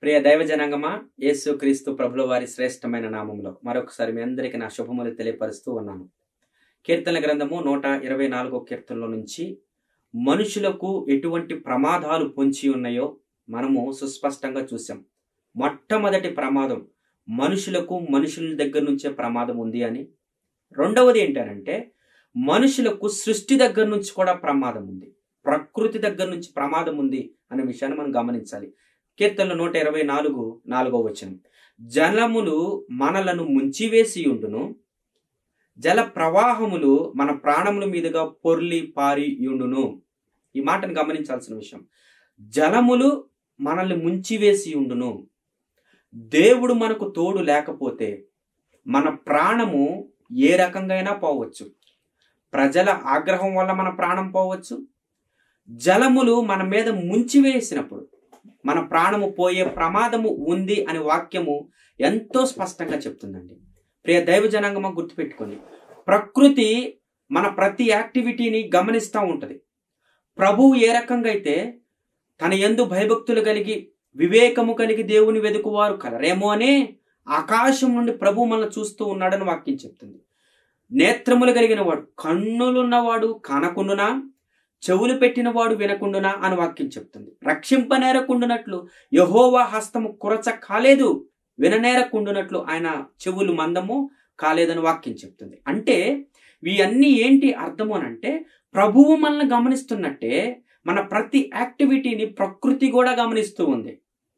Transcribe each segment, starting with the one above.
ప్రియ దైవ జనాంగమా యేసు క్రీస్తు ప్రభుల వారి శ్రేష్టమైన నామంలో మరొకసారి మీ అందరికీ నా శుభములు తెలియపరుస్తూ ఉన్నాను కీర్తన గ్రంథము నూట ఇరవై నాలుగో కీర్తనలో నుంచి మనుషులకు ఎటువంటి ప్రమాదాలు పొంచి ఉన్నాయో మనము సుస్పష్టంగా చూసాం మొట్టమొదటి ప్రమాదం మనుషులకు మనుషుల దగ్గర నుంచే ప్రమాదం ఉంది అని రెండవది ఏంటంటే మనుషులకు సృష్టి దగ్గర నుంచి కూడా ప్రమాదం ఉంది ప్రకృతి దగ్గర నుంచి ప్రమాదం ఉంది అనే విషయాన్ని మనం గమనించాలి కీర్తనలు నూట ఇరవై నాలుగు నాలుగో వచనం జలములు మనలను ముంచివేసి ఉండును జల ప్రవాహములు మన ప్రాణముల మీదుగా పొర్లి పారి ఉండును ఈ మాటను గమనించాల్సిన విషయం జలములు మనల్ని ముంచివేసి ఉండును దేవుడు మనకు తోడు లేకపోతే మన ప్రాణము ఏ రకంగా పోవచ్చు ప్రజల ఆగ్రహం వల్ల మన ప్రాణం పోవచ్చు జలములు మన మీద ముంచివేసినప్పుడు మన ప్రాణము పోయే ప్రమాదము ఉంది అనే వాక్యము ఎంతో స్పష్టంగా చెప్తుందండి ప్రియ దైవ జనాంగమా గుర్తుపెట్టుకోండి ప్రకృతి మన ప్రతి యాక్టివిటీని గమనిస్తూ ఉంటుంది ప్రభువు ఏ రకంగా అయితే తన ఎందు భయభక్తులు కలిగి వివేకము కలిగి దేవుని వెతుకువారు కలరేమో అనే ఆకాశం నుండి ప్రభు మనల్ని చూస్తూ ఉన్నాడని వాక్యం చెప్తుంది నేత్రములు కలిగిన వాడు కన్నులున్నవాడు కనకుండునా చెవులు పెట్టినవాడు వినకుండునా అని వాక్యం చెప్తుంది రక్షింపనేరకుండునట్లు యహోవా హస్తము కురచ కాలేదు విననేరకుండునట్లు ఆయన చెవులు మందము కాలేదని వాక్యం చెప్తుంది అంటే ఇవన్నీ ఏంటి అర్థము అని అంటే ప్రభువు మనల్ని గమనిస్తున్నట్టే మన ప్రతి యాక్టివిటీని ప్రకృతి కూడా గమనిస్తూ ఉంది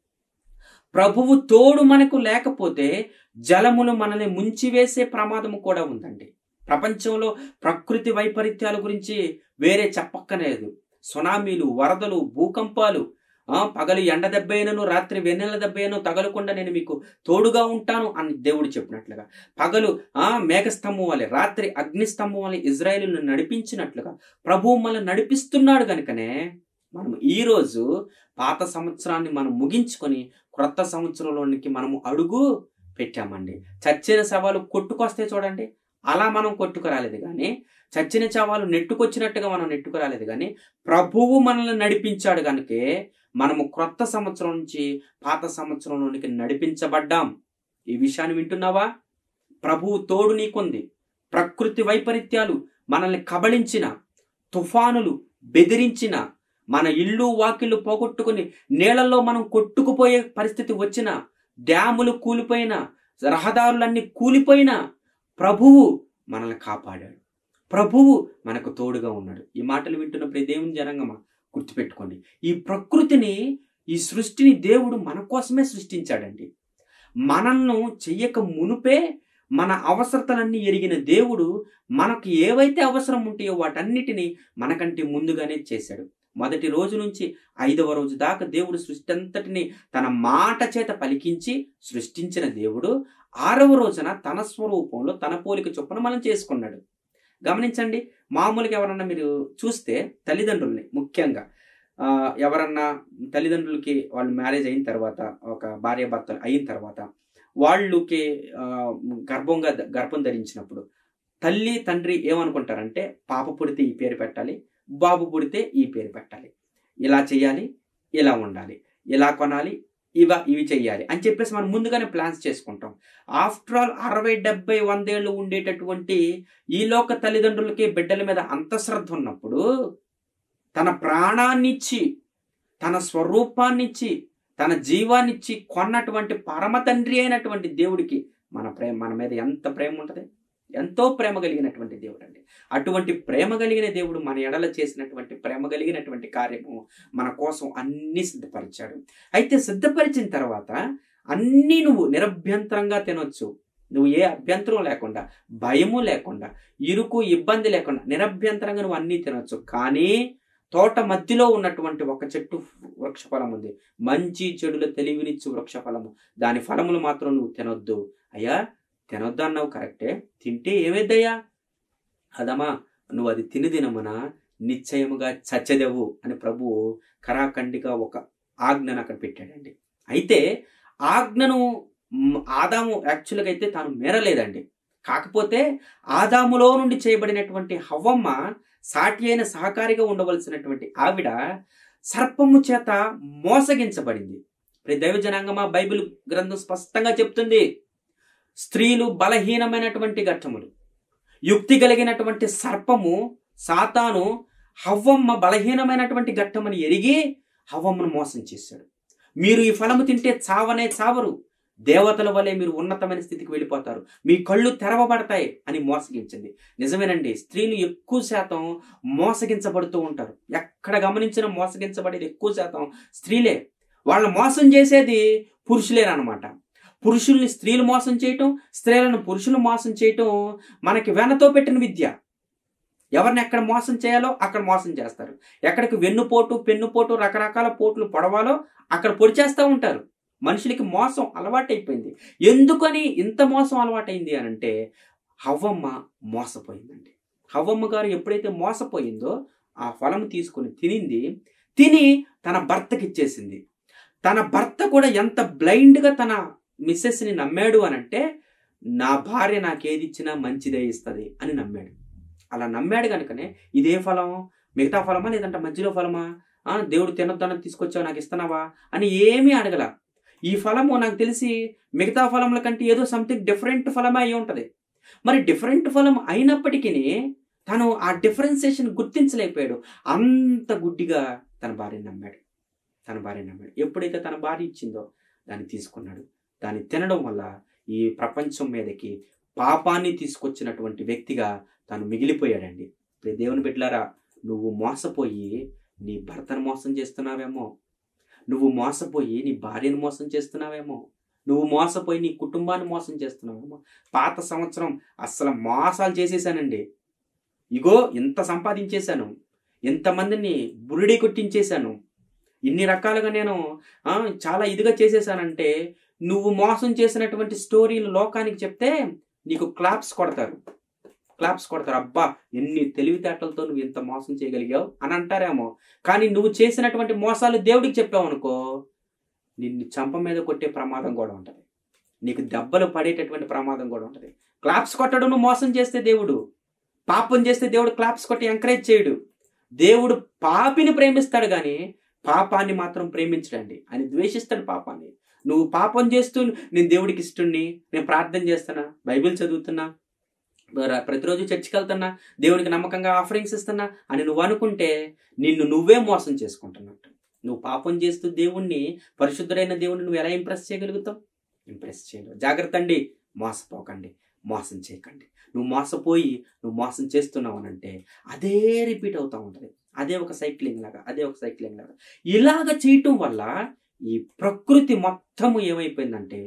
ప్రభువు తోడు మనకు లేకపోతే జలములు మనల్ని ముంచివేసే ప్రమాదము కూడా ఉందండి ప్రపంచంలో ప్రకృతి వైపరీత్యాల గురించి వేరే చెప్పక్కలేదు సునామీలు వరదలు భూకంపాలు ఆ పగలు ఎండ దెబ్బైనను రాత్రి వెన్నెల దెబ్బైనను తగలకుండా నేను మీకు తోడుగా ఉంటాను అని దేవుడు చెప్పినట్లుగా పగలు ఆ మేఘస్తంభం వలె రాత్రి అగ్నిస్తంభం వలె ఇజ్రాయేలును నడిపించినట్లుగా ప్రభువు మనల్ని నడిపిస్తున్నాడు కనుకనే మనం ఈరోజు పాత సంవత్సరాన్ని మనం ముగించుకొని క్రొత్త సంవత్సరంలోనికి మనము అడుగు పెట్టామండి చచ్చిన శవాలు కొట్టుకొస్తే చూడండి అలా మనం కొట్టుకురాలేదు కానీ చచ్చిన శవాలు నెట్టుకొచ్చినట్టుగా మనం నెట్టుకురాలేదు కానీ ప్రభువు మనల్ని నడిపించాడు కనుకే మనము క్రొత్త సంవత్సరం నుంచి పాత సంవత్సరంలోనికి నడిపించబడ్డాం ఈ విషయాన్ని వింటున్నావా ప్రభువు తోడు నీకుంది ప్రకృతి వైపరీత్యాలు మనల్ని కబళించిన తుఫానులు బెదిరించిన మన ఇల్లు వాకిళ్ళు పోగొట్టుకుని నీళ్ళల్లో మనం కొట్టుకుపోయే పరిస్థితి వచ్చిన డ్యాములు కూలిపోయిన రహదారులన్నీ కూలిపోయిన ప్రభువు మనల్ని కాపాడాడు ప్రభువు మనకు తోడుగా ఉన్నాడు ఈ మాటలు వింటున్న ప్రతి దేవుని జనంగమా గుర్తుపెట్టుకోండి ఈ ప్రకృతిని ఈ సృష్టిని దేవుడు మన కోసమే సృష్టించాడండి మనల్ని చెయ్యక మునుపే మన అవసరతలన్నీ ఎరిగిన దేవుడు మనకు ఏవైతే అవసరం ఉంటాయో వాటన్నిటిని మనకంటే ముందుగానే చేశాడు మొదటి రోజు నుంచి ఐదవ రోజు దాకా దేవుడు సృష్టి అంతటిని తన మాట చేత పలికించి సృష్టించిన దేవుడు ఆరవ రోజున తన స్వరూపంలో తన పోలిక చొప్పున మనం చేసుకున్నాడు గమనించండి మామూలుగా ఎవరన్నా మీరు చూస్తే తల్లిదండ్రుల్ని ముఖ్యంగా ఎవరన్నా తల్లిదండ్రులకి వాళ్ళు మ్యారేజ్ అయిన తర్వాత ఒక భార్య భర్తలు అయిన తర్వాత వాళ్ళకి గర్భంగా గర్భం ధరించినప్పుడు తల్లి తండ్రి ఏమనుకుంటారంటే పాప పుడితే ఈ పేరు పెట్టాలి బాబు పుడితే ఈ పేరు పెట్టాలి ఇలా చేయాలి ఇలా ఉండాలి ఇలా కొనాలి ఇవ ఇవి చెయ్యాలి అని చెప్పేసి మనం ముందుగానే ప్లాన్స్ చేసుకుంటాం ఆఫ్టర్ ఆల్ అరవై డెబ్బై వందేళ్ళు ఉండేటటువంటి ఈ లోక తల్లిదండ్రులకి బిడ్డల మీద అంత శ్రద్ధ ఉన్నప్పుడు తన ప్రాణాన్నిచ్చి తన స్వరూపాన్నిచ్చి తన జీవాన్నిచ్చి కొన్నటువంటి పరమ తండ్రి అయినటువంటి దేవుడికి మన ప్రేమ మన మీద ఎంత ప్రేమ ఉంటుంది ఎంతో ప్రేమ కలిగినటువంటి దేవుడు అండి అటువంటి ప్రేమ కలిగిన దేవుడు మన ఎడల చేసినటువంటి ప్రేమ కలిగినటువంటి కార్యము మన కోసం అన్ని సిద్ధపరిచాడు అయితే సిద్ధపరిచిన తర్వాత అన్నీ నువ్వు నిరభ్యంతరంగా తినొచ్చు నువ్వు ఏ అభ్యంతరం లేకుండా భయము లేకుండా ఇరుకు ఇబ్బంది లేకుండా నిరభ్యంతరంగా నువ్వు అన్నీ తినొచ్చు కానీ తోట మధ్యలో ఉన్నటువంటి ఒక చెట్టు వృక్షఫలం ఉంది మంచి చెడుల తెలివినిచ్చు వృక్షఫలము దాని ఫలములు మాత్రం నువ్వు తినొద్దు అయ్యా తినొద్దు అన్నావు కరెక్టే తింటే ఏమైద్దయ్యా అదమా నువ్వు అది తిని దినమున నిశ్చయముగా చచ్చదెవు అని ప్రభువు కరాఖండిగా ఒక ఆజ్ఞను అక్కడ పెట్టాడండి అయితే ఆజ్ఞను ఆదాము యాక్చువల్గా అయితే తాను మేరలేదండి కాకపోతే ఆదాములో నుండి చేయబడినటువంటి హవ్వమ్మ సాటి అయిన సహకారిగా ఉండవలసినటువంటి ఆవిడ సర్పము చేత మోసగించబడింది ప్రతి దైవ జనాంగమా బైబిల్ గ్రంథం స్పష్టంగా చెప్తుంది స్త్రీలు బలహీనమైనటువంటి ఘట్టములు యుక్తి కలిగినటువంటి సర్పము సాతాను హవ్వమ్మ బలహీనమైనటువంటి ఘట్టమని ఎరిగి హవ్వమ్మను మోసం చేశాడు మీరు ఈ ఫలము తింటే చావనే చావరు దేవతల వలె మీరు ఉన్నతమైన స్థితికి వెళ్ళిపోతారు మీ కళ్ళు తెరవబడతాయి అని మోసగించింది నిజమేనండి స్త్రీలు ఎక్కువ శాతం మోసగించబడుతూ ఉంటారు ఎక్కడ గమనించిన మోసగించబడేది ఎక్కువ శాతం స్త్రీలే వాళ్ళని మోసం చేసేది పురుషులేనమాట పురుషుల్ని స్త్రీలు మోసం చేయటం స్త్రీలను పురుషులు మోసం చేయటం మనకి వెనతో పెట్టిన విద్య ఎవరిని ఎక్కడ మోసం చేయాలో అక్కడ మోసం చేస్తారు ఎక్కడికి వెన్నుపోటు పెన్నుపోటు రకరకాల పోట్లు పొడవాలో అక్కడ పొడిచేస్తూ ఉంటారు మనుషులకి మోసం అలవాటైపోయింది ఎందుకని ఇంత మోసం అలవాటైంది అని అంటే హవ్వమ్మ మోసపోయిందండి హవ్వమ్మ గారు ఎప్పుడైతే మోసపోయిందో ఆ ఫలం తీసుకొని తినింది తిని తన భర్తకి ఇచ్చేసింది తన భర్త కూడా ఎంత బ్లైండ్గా తన మిస్సెస్ని నమ్మాడు అని అంటే నా భార్య నాకేది ఇచ్చినా మంచిదే ఇస్తుంది అని నమ్మాడు అలా నమ్మాడు కనుకనే ఇదే ఫలం మిగతా ఫలమా లేదంటే మధ్యలో ఫలమా ఆ, దేవుడు తినొద్దన్నది తీసుకొచ్చావు నాకు ఇస్తున్నావా అని ఏమీ అడగల ఈ ఫలము నాకు తెలిసి మిగతా ఫలముల కంటే ఏదో సంథింగ్ డిఫరెంట్ ఫలమే అయి ఉంటుంది మరి డిఫరెంట్ ఫలం అయినప్పటికీ తను ఆ డిఫరెన్సియేషన్ గుర్తించలేకపోయాడు అంత గుడ్డిగా తన భార్యని నమ్మాడు తన భార్యని నమ్మాడు ఎప్పుడైతే తన భార్య ఇచ్చిందో దాన్ని తీసుకున్నాడు దాన్ని తినడం వల్ల ఈ ప్రపంచం మీదకి పాపాన్ని తీసుకొచ్చినటువంటి వ్యక్తిగా తను మిగిలిపోయాడండి ఇప్పుడు దేవుని బిడ్డలారా నువ్వు మోసపోయి నీ భర్తను మోసం చేస్తున్నావేమో నువ్వు మోసపోయి నీ భార్యను మోసం చేస్తున్నావేమో నువ్వు మోసపోయి నీ కుటుంబాన్ని మోసం చేస్తున్నావేమో పాత సంవత్సరం అస్సలు మోసాలు చేసేసానండి ఇగో ఇంత సంపాదించేశాను ఇంతమందిని బురిడి కొట్టించేశాను ఇన్ని రకాలుగా నేను ఆ, చాలా ఇదిగా చేసేసానంటే నువ్వు మోసం చేసినటువంటి స్టోరీలు లోకానికి చెప్తే నీకు క్లాప్స్ కొడతారు క్లాప్స్ కొడతారు అబ్బా ఎన్ని తెలివితేటలతో నువ్వు ఇంత మోసం చేయగలిగావు అని అంటారేమో కానీ నువ్వు చేసినటువంటి మోసాలు దేవుడికి చెప్పావు అనుకో నిన్ను చంప మీద కొట్టే ప్రమాదం కూడా ఉంటుంది నీకు దెబ్బలు పడేటటువంటి ప్రమాదం కూడా ఉంటుంది క్లాప్స్ కొట్టడం నువ్వు మోసం చేస్తే దేవుడు పాపం చేస్తే దేవుడు క్లాప్స్ కొట్టి ఎంకరేజ్ చేయడు దేవుడు పాపిని ప్రేమిస్తాడు కానీ పాపాన్ని మాత్రం ప్రేమించడండి ఆయన ద్వేషిస్తాడు పాపాన్ని నువ్వు పాపం చేస్తూ నేను దేవుడికి ఇష్టంని నేను ప్రార్థన చేస్తున్నా బైబిల్ చదువుతున్నా ర- ప్రతిరోజు చర్చికి వెళ్తున్నా దేవునికి నమ్మకంగా ఆఫరింగ్స్ ఇస్తున్నా అని నువ్వు అనుకుంటే నిన్ను నువ్వే మోసం చేసుకుంటున్నట్టు నువ్వు పాపం చేస్తూ దేవుణ్ణి పరిశుద్ధుడైన దేవుణ్ణి నువ్వు ఎలా ఇంప్రెస్ చేయగలుగుతావు ఇంప్రెస్ చేయలేవు జాగ్రత్త అండి మోసపోకండి మోసం చేయకండి నువ్వు మోసపోయి నువ్వు మోసం చేస్తున్నావు అని అంటే అదే రిపీట్ అవుతూ ఉంటుంది అదే ఒక సైక్లింగ్ లాగా అదే ఒక సైక్లింగ్ లాగా ఇలాగ చేయటం వల్ల ఈ ప్రకృతి మొత్తము ఏమైపోయిందంటే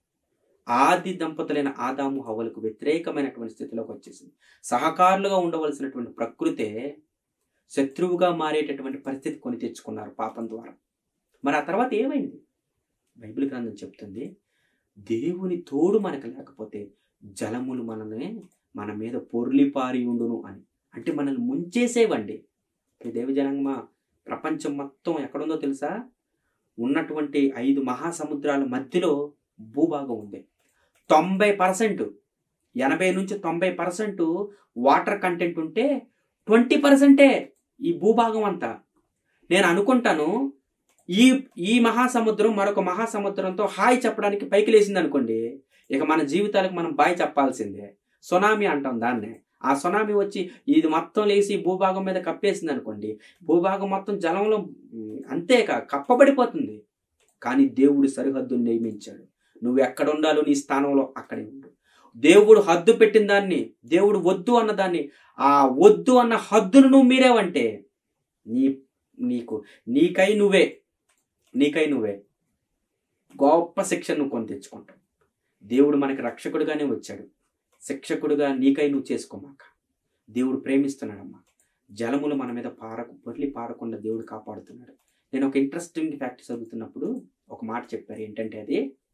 ఆది దంపతులైన ఆదాము హవలకు వ్యతిరేకమైనటువంటి స్థితిలోకి వచ్చేసింది సహకారులుగా ఉండవలసినటువంటి ప్రకృతే శత్రువుగా మారేటటువంటి పరిస్థితి కొని తెచ్చుకున్నారు పాపం ద్వారా మరి ఆ తర్వాత ఏమైంది బైబిల్ గ్రంథం చెప్తుంది దేవుని తోడు మనకు లేకపోతే జలములు మనల్ని మన మీద పొర్లిపారి ఉండును అని అంటే మనల్ని ముంచేసేవండి ఈ దేవి జనంగమా ప్రపంచం మొత్తం ఎక్కడుందో తెలుసా ఉన్నటువంటి ఐదు మహాసముద్రాల మధ్యలో భూభాగం ఉంది తొంభై పర్సెంట్ ఎనభై నుంచి తొంభై పర్సెంట్ వాటర్ కంటెంట్ ఉంటే ట్వంటీ పర్సెంటే ఈ భూభాగం అంతా నేను అనుకుంటాను ఈ ఈ మహాసముద్రం మరొక మహాసముద్రంతో హాయ్ చెప్పడానికి పైకి లేచింది అనుకోండి ఇక మన జీవితాలకు మనం బాయ్ చెప్పాల్సిందే సునామీ అంటాం దాన్నే ఆ సునామీ వచ్చి ఇది మొత్తం లేచి భూభాగం మీద కప్పేసింది అనుకోండి భూభాగం మొత్తం జలంలో ఉమ్, అంతేకా కప్పబడిపోతుంది కానీ దేవుడు సరిహద్దును నియమించాడు నువ్వు ఎక్కడ ఉండాలో నీ స్థానంలో అక్కడే ఉండు దేవుడు హద్దు పెట్టిన దాన్ని దేవుడు వద్దు అన్న దాన్ని ఆ వద్దు అన్న హద్దును నువ్వు మీరేవంటే నీ నీకు నీకై నువ్వే నీకై నువ్వే గొప్ప శిక్ష నువ్వు కొని తెచ్చుకుంటావు దేవుడు మనకి రక్షకుడిగానే వచ్చాడు శిక్షకుడుగా నీకై నువ్వు చేసుకోమాక దేవుడు ప్రేమిస్తున్నాడమ్మా జలములు మన మీద పారకు పొర్లి పారకుండా దేవుడు కాపాడుతున్నాడు నేను ఒక ఇంట్రెస్టింగ్ ఫ్యాక్ట్ చదువుతున్నప్పుడు ఒక మాట చెప్పారు ఏంటంటే అది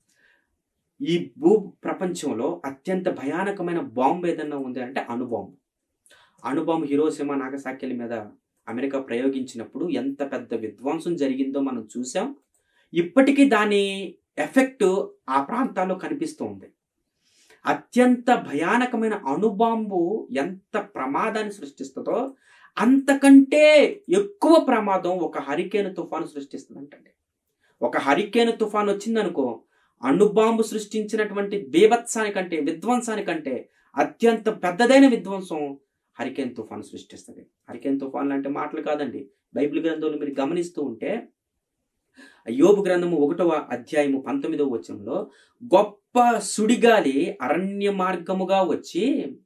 ఈ భూ ప్రపంచంలో అత్యంత భయానకమైన బాంబు ఏదన్నా ఉంది అంటే అణుబాంబు అణుబాంబు హిరోసిమా నాగసాక్యల మీద అమెరికా ప్రయోగించినప్పుడు ఎంత పెద్ద విధ్వంసం జరిగిందో మనం చూసాం ఇప్పటికీ దాని ఎఫెక్ట్ ఆ ప్రాంతాల్లో కనిపిస్తూ ఉంది అత్యంత భయానకమైన అణుబాంబు ఎంత ప్రమాదాన్ని సృష్టిస్తుందో అంతకంటే ఎక్కువ ప్రమాదం ఒక హరికేన్ తుఫాను సృష్టిస్తుందంటండి ఒక హరికేను తుఫాన్ వచ్చిందనుకో అణుబాంబు సృష్టించినటువంటి బీభత్సానికంటే విధ్వంసానికంటే అత్యంత పెద్దదైన విధ్వంసం హరికేన్ తుఫాన్ సృష్టిస్తుంది హరికేన్ తుఫాన్లు అంటే మాటలు కాదండి బైబిల్ గ్రంథంలో మీరు గమనిస్తూ ఉంటే యోబు గ్రంథము ఒకటవ అధ్యాయము పంతొమ్మిదవ వచనంలో గొప్ప సుడిగాలి అరణ్య మార్గముగా వచ్చి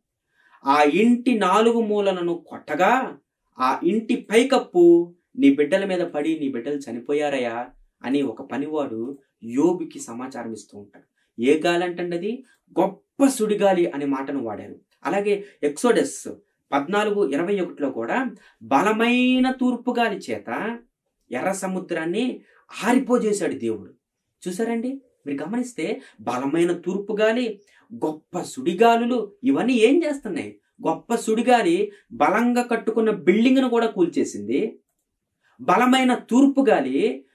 ఆ ఇంటి నాలుగు మూలలను కొట్టగా ఆ ఇంటి పైకప్పు నీ బిడ్డల మీద పడి నీ బిడ్డలు చనిపోయారయ్యా అని ఒక పనివాడు యోబుకి సమాచారం ఇస్తూ ఉంటాడు ఏ గాలి అంటండి అది గొప్ప సుడిగాలి అనే మాటను వాడారు అలాగే ఎక్సోడస్ పద్నాలుగు ఇరవై ఒకటిలో కూడా బలమైన తూర్పు గాలి చేత ఎర్ర సముద్రాన్ని ఆరిపోజేశాడు దేవుడు చూసారండి మీరు గమనిస్తే బలమైన తూర్పు గాలి గొప్ప సుడిగాలులు ఇవన్నీ ఏం చేస్తున్నాయి గొప్ప సుడిగాలి బలంగా కట్టుకున్న బిల్డింగ్ను కూడా కూల్చేసింది బలమైన తూర్పు గాలి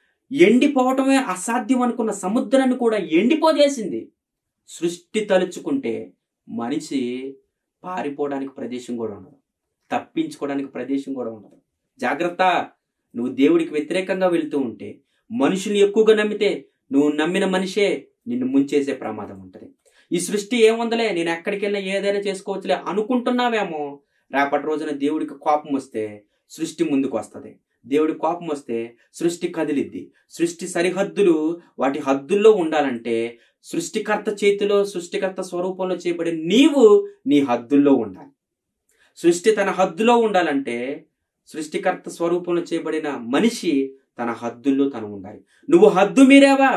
ఎండిపోవటమే అసాధ్యం అనుకున్న సముద్రాన్ని కూడా ఎండిపోజేసింది సృష్టి తలుచుకుంటే మనిషి పారిపోవడానికి ప్రదేశం కూడా ఉండదు తప్పించుకోవడానికి ప్రదేశం కూడా ఉండదు జాగ్రత్త నువ్వు దేవుడికి వ్యతిరేకంగా వెళుతూ ఉంటే మనుషులు ఎక్కువగా నమ్మితే నువ్వు నమ్మిన మనిషే నిన్ను ముంచేసే ప్రమాదం ఉంటుంది ఈ సృష్టి ఏముందలే నేను ఎక్కడికి వెళ్ళినా ఏదైనా చేసుకోవచ్చులే అనుకుంటున్నావేమో రేపటి రోజున దేవుడికి కోపం వస్తే సృష్టి ముందుకు వస్తుంది దేవుడి కోపం వస్తే సృష్టి కదిలిద్ది సృష్టి సరిహద్దులు వాటి హద్దుల్లో ఉండాలంటే సృష్టికర్త చేతిలో సృష్టికర్త స్వరూపంలో చేయబడే నీవు నీ హద్దుల్లో ఉండాలి సృష్టి తన హద్దులో ఉండాలంటే సృష్టికర్త స్వరూపంలో చేయబడిన మనిషి తన హద్దుల్లో తను ఉండాలి నువ్వు హద్దు మీరావా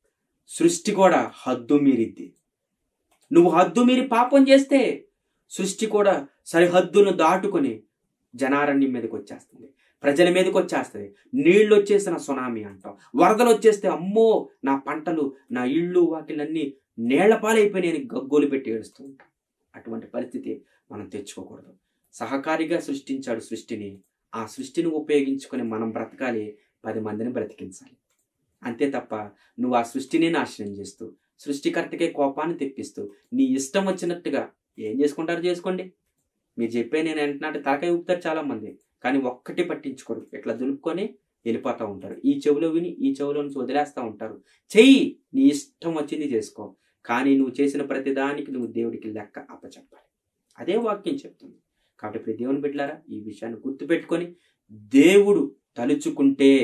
సృష్టి కూడా హద్దు మీరిద్ది నువ్వు హద్దు మీరి పాపం చేస్తే సృష్టి కూడా సరిహద్దును దాటుకొని జనారణ్యం మీదకి వచ్చేస్తుంది ప్రజల మీదకి వచ్చేస్తుంది నీళ్ళు వచ్చేసిన సునామీ అంటాం వరదలు వచ్చేస్తే అమ్మో నా పంటలు నా ఇళ్ళు వాటిలన్నీ నేళ్ల పాలైపోయినాయని గగ్గోలు పెట్టి ఏడుస్తూ ఉంటాం అటువంటి పరిస్థితి మనం తెచ్చుకోకూడదు సహకారిగా సృష్టించాడు సృష్టిని ఆ సృష్టిని ఉపయోగించుకొని మనం బ్రతకాలి పది మందిని బ్రతికించాలి అంతే తప్ప నువ్వు ఆ సృష్టిని నాశనం చేస్తూ సృష్టికర్తకే కోపాన్ని తెప్పిస్తూ నీ ఇష్టం వచ్చినట్టుగా ఏం చేసుకుంటారో చేసుకోండి మీరు చెప్పే నేను వెంటనే తలకాయ ఊపుతారు చాలా మంది కానీ ఒక్కటి పట్టించుకోరు ఇట్లా దులుపుకొని వెళ్ళిపోతూ ఉంటారు ఈ చెవిలో విని ఈ చెవిలో నుంచి వదిలేస్తూ ఉంటారు చెయ్యి నీ ఇష్టం వచ్చింది చేసుకో కానీ నువ్వు చేసిన ప్రతిదానికి నువ్వు దేవుడికి లెక్క అప్పచెప్పాలి అదే వాక్యం చెప్తుంది కాబట్టి ఇప్పుడు దేవుని బిడ్డలారా ఈ విషయాన్ని గుర్తుపెట్టుకొని దేవుడు తలుచుకుంటే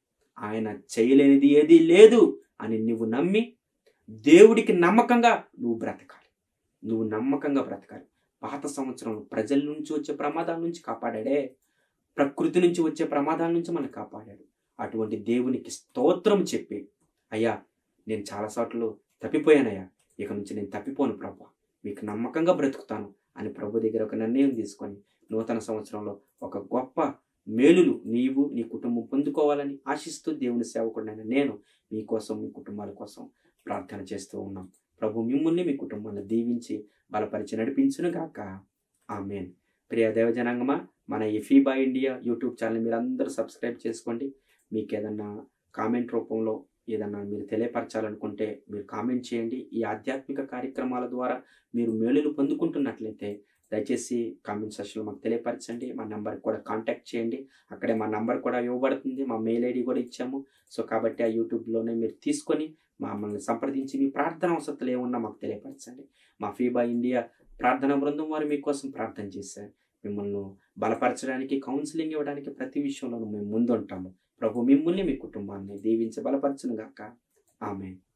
ఆయన చేయలేనిది ఏదీ లేదు అని నువ్వు నమ్మి దేవుడికి నమ్మకంగా నువ్వు బ్రతకాలి నువ్వు నమ్మకంగా బ్రతకాలి పాత సంవత్సరం ప్రజల నుంచి వచ్చే ప్రమాదాల నుంచి కాపాడాడే ప్రకృతి నుంచి వచ్చే ప్రమాదాల నుంచి మనం కాపాడాడు అటువంటి దేవునికి స్తోత్రం చెప్పి అయ్యా నేను చాలాసార్లు తప్పిపోయానయ్యా ఇక నుంచి నేను తప్పిపోను ప్రభు మీకు నమ్మకంగా బ్రతుకుతాను అని ప్రభు దగ్గర ఒక నిర్ణయం తీసుకొని నూతన సంవత్సరంలో ఒక గొప్ప మేలులు నీవు నీ కుటుంబం పొందుకోవాలని ఆశిస్తూ దేవుని సేవకుడైన నేను మీకోసం మీ కుటుంబాల కోసం ప్రార్థన చేస్తూ ఉన్నాం ప్రభు మిమ్మల్ని మీ కుటుంబాన్ని దీవించి బలపరిచి నడిపించును గాక ఆమెన్ ప్రియ దేవజనాంగమా మన ఈ ఫీబా ఇండియా యూట్యూబ్ ఛానల్ మీరు అందరూ సబ్స్క్రైబ్ చేసుకోండి మీకు ఏదన్నా కామెంట్ రూపంలో ఏదన్నా మీరు తెలియపరచాలనుకుంటే మీరు కామెంట్ చేయండి ఈ ఆధ్యాత్మిక కార్యక్రమాల ద్వారా మీరు మేలులు పొందుకుంటున్నట్లయితే దయచేసి కామెంట్ సెక్షన్లో మాకు తెలియపరచండి మా నెంబర్ కూడా కాంటాక్ట్ చేయండి అక్కడే మా నెంబర్ కూడా ఇవ్వబడుతుంది మా మెయిల్ ఐడి కూడా ఇచ్చాము సో కాబట్టి ఆ యూట్యూబ్లోనే మీరు తీసుకొని మమ్మల్ని సంప్రదించి మీ ప్రార్థన అవసరాలు ఏమున్నా మాకు తెలియపరచండి మా ఫీబా ఇండియా ప్రార్థనా బృందం వారు మీకోసం ప్రార్థన చేశారు మిమ్మల్ని బలపరచడానికి కౌన్సిలింగ్ ఇవ్వడానికి ప్రతి విషయంలోనూ మేము ముందుంటాము ప్రభు మిమ్మల్ని మీ కుటుంబాన్ని దీవించి బలపరచును గాక ఆమె